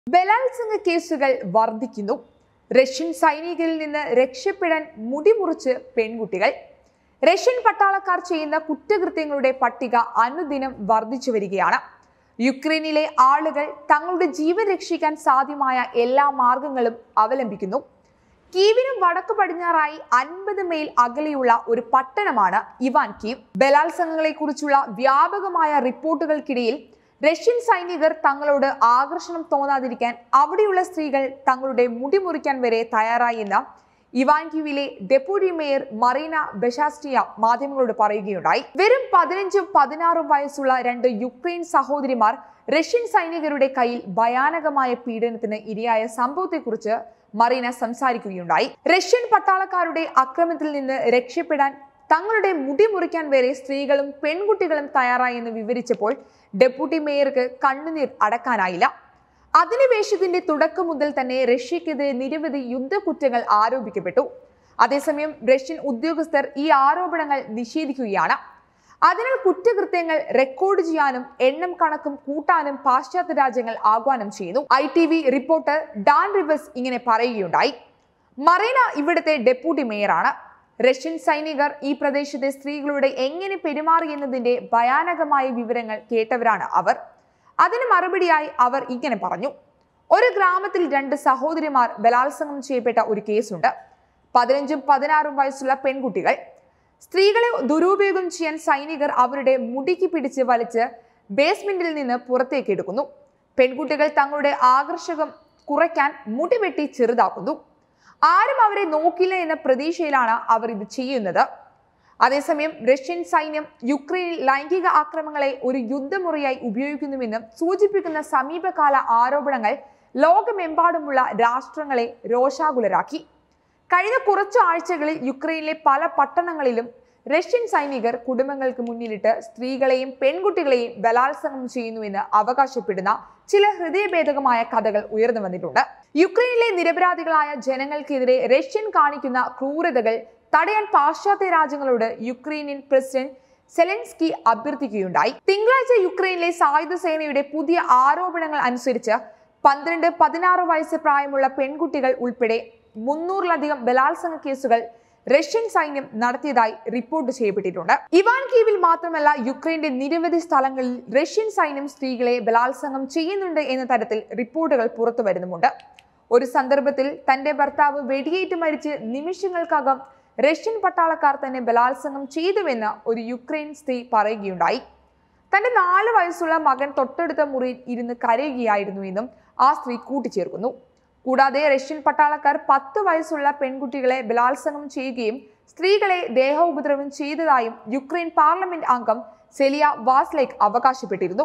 ബലാത്സംഗ കേസുകൾ വർദ്ധിക്കുന്നു റഷ്യൻ സൈനികരിൽ നിന്ന് രക്ഷപ്പെടാൻ മുടിമുറിച്ച് പെൺകുട്ടികൾ റഷ്യൻ പട്ടാളക്കാർ ചെയ്യുന്ന കുറ്റകൃത്യങ്ങളുടെ പട്ടിക അനുദിനം വർദ്ധിച്ചു വരികയാണ് യുക്രൈനിലെ ആളുകൾ തങ്ങളുടെ ജീവൻ രക്ഷിക്കാൻ സാധ്യമായ എല്ലാ മാർഗങ്ങളും അവലംബിക്കുന്നു കീവിനും വടക്കു പടിഞ്ഞാറായി അൻപത് മൈൽ അകലെയുള്ള ഒരു പട്ടണമാണ് ഇവാൻ കീവ് ബലാത്സംഗങ്ങളെ കുറിച്ചുള്ള വ്യാപകമായ റിപ്പോർട്ടുകൾക്കിടയിൽ റഷ്യൻ സൈനികർ തങ്ങളോട് ആകർഷണം തോന്നാതിരിക്കാൻ അവിടെയുള്ള സ്ത്രീകൾ തങ്ങളുടെ മുടി മുറിക്കാൻ വരെ തയ്യാറായി എന്ന് ഇവാൻ ക്യൂവിലെ ഡെപ്യൂട്ടി മേയർ മറീന ബെഷാസ്റ്റിയ മാധ്യമങ്ങളോട് പറയുകയുണ്ടായി വെറും പതിനഞ്ചും പതിനാറും വയസ്സുള്ള രണ്ട് യുക്രൈൻ സഹോദരിമാർ റഷ്യൻ സൈനികരുടെ കയ്യിൽ ഭയാനകമായ പീഡനത്തിന് ഇരയായ സംഭവത്തെക്കുറിച്ച് മറീന സംസാരിക്കുകയുണ്ടായി റഷ്യൻ പട്ടാളക്കാരുടെ ആക്രമണത്തിൽ നിന്ന് രക്ഷപ്പെടാൻ തങ്ങളുടെ മുടി മുറിക്കാൻ വരെ സ്ത്രീകളും പെൺകുട്ടികളും തയ്യാറായി എന്ന് വിവരിച്ചപ്പോൾ ഡെപ്യൂട്ടി മേയർക്ക് കണ്ണുനീർ അടക്കാനായില്ല അധിനിവേശത്തിന്റെ തുടക്കം മുതൽ തന്നെ റഷ്യക്കെതിരെ നിരവധി യുദ്ധക്കുറ്റങ്ങൾ ആരോപിക്കപ്പെട്ടു അതേസമയം റഷ്യൻ ഉദ്യോഗസ്ഥർ ഈ ആരോപണങ്ങൾ നിഷേധിക്കുകയാണ് അതിനാൽ കുറ്റകൃത്യങ്ങൾ റെക്കോർഡ് ചെയ്യാനും എണ്ണം കണക്കും കൂട്ടാനും പാശ്ചാത്യ രാജ്യങ്ങൾ ആഹ്വാനം ചെയ്യുന്നു I T V reporter Dan Rivers ഇങ്ങനെ പറയുകയുണ്ടായി മറീന ഇവിടുത്തെ ഡെപ്യൂട്ടി മേയറാണ് റഷ്യൻ സൈനികർ ഈ പ്രദേശത്തെ സ്ത്രീകളോട് എങ്ങനെ പെരുമാറിയെന്നതിന്റെ ഭയാനകമായ വിവരങ്ങൾ കേട്ടവരാണ് അവർ അതിന് മറുപടിയായി അവർ ഇങ്ങനെ പറഞ്ഞു ഒരു ഗ്രാമത്തിൽ രണ്ട് സഹോദരിമാർ ബലാത്സംഗം ചെയ്യപ്പെട്ട ഒരു കേസുണ്ട് പതിനഞ്ചും പതിനാറും വയസ്സുള്ള പെൺകുട്ടികൾ സ്ത്രീകളെ ദുരുപയോഗം ചെയ്യാൻ സൈനികർ അവരുടെ മുടിക്ക് പിടിച്ച് വലിച്ച് ബേസ്മെന്റിൽ നിന്ന് പുറത്തേക്ക് എടുക്കുന്നു പെൺകുട്ടികൾ തങ്ങളുടെ ആകർഷകം കുറയ്ക്കാൻ മുടി വെട്ടി ചെറുതാക്കുന്നു ആരും അവരെ നോക്കില്ല എന്ന പ്രതീക്ഷയിലാണ് അവർ ഇത് ചെയ്യുന്നത് അതേസമയം റഷ്യൻ സൈന്യം യുക്രൈനിൽ ലൈംഗിക ആക്രമണങ്ങളെ ഒരു യുദ്ധമുറിയായി ഉപയോഗിക്കുന്നുവെന്നും സൂചിപ്പിക്കുന്ന സമീപകാല ആരോപണങ്ങൾ ലോകമെമ്പാടുമുള്ള രാഷ്ട്രങ്ങളെ രോഷാകുലരാക്കി കഴിഞ്ഞ കുറച്ചു ആഴ്ചകളിൽ യുക്രൈനിലെ പല പട്ടണങ്ങളിലും റഷ്യൻ സൈനികർ കുടുംബങ്ങൾക്ക് മുന്നിലിട്ട് സ്ത്രീകളെയും പെൺകുട്ടികളെയും ബലാത്സംഗം ചെയ്യുന്നുവെന്ന് അവകാശപ്പെടുന്ന ചില ഹൃദയഭേദകമായ കഥകൾ ഉയർന്നു വന്നിട്ടുണ്ട് യുക്രൈനിലെ നിരപരാധികളായ ജനങ്ങൾക്കെതിരെ റഷ്യൻ കാണിക്കുന്ന ക്രൂരതകൾ തടയാൻ പാശ്ചാത്യ രാജ്യങ്ങളോട് യുക്രൈനിയൻ പ്രസിഡന്റ് സെലൻസ്കി അഭ്യർത്ഥിക്കുകയുണ്ടായി തിങ്കളാഴ്ച യുക്രൈനിലെ സായുധ സേനയുടെ പുതിയ ആരോപണങ്ങൾ അനുസരിച്ച് പന്ത്രണ്ട് പതിനാറ് വയസ്സ് പ്രായമുള്ള പെൺകുട്ടികൾ ഉൾപ്പെടെ മുന്നൂറിലധികം ബലാത്സംഗ കേസുകൾ റഷ്യൻ സൈന്യം നടത്തിയതായി റിപ്പോർട്ട് ചെയ്യപ്പെട്ടിട്ടുണ്ട് ഇവാൻ കീവിൽ മാത്രമല്ല യുക്രൈന്റെ നിരവധി സ്ഥലങ്ങളിൽ റഷ്യൻ സൈന്യം സ്ത്രീകളെ ബലാത്സംഗം ചെയ്യുന്നുണ്ട് എന്ന തരത്തിൽ റിപ്പോർട്ടുകൾ പുറത്തു വരുന്നുമുണ്ട് ഒരു സന്ദർഭത്തിൽ തന്റെ ഭർത്താവ് വെടിയേറ്റ് മരിച്ച് നിമിഷങ്ങൾക്കകം റഷ്യൻ പട്ടാളക്കാർ തന്നെ ബലാത്സംഗം ചെയ്തുവെന്ന് ഒരു യുക്രൈൻ സ്ത്രീ പറയുകയുണ്ടായി തന്റെ നാല് വയസ്സുള്ള മകൻ തൊട്ടടുത്ത മുറിയിൽ ഇരുന്ന് കരയുകയായിരുന്നു എന്നും ആ സ്ത്രീ കൂട്ടിച്ചേർക്കുന്നു കൂടാതെ റഷ്യൻ പട്ടാളക്കാർ പത്ത് വയസ്സുള്ള പെൺകുട്ടികളെ ബലാത്സംഗം ചെയ്യുകയും സ്ത്രീകളെ ദേഹോപദ്രവം ചെയ്തതായും യുക്രൈൻ പാർലമെന്റ് അംഗം സെലിയ വാസ്ലേക്ക് അവകാശപ്പെട്ടിരുന്നു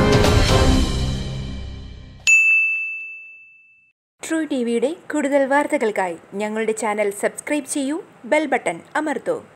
ട്രൂ ടി വിയുടെ കൂടുതൽ വാർത്തകൾക്കായി ഞങ്ങളുടെ ചാനൽ സബ്സ്ക്രൈബ് ചെയ്യൂ ബെൽ ബട്ടൺ അമർത്തൂ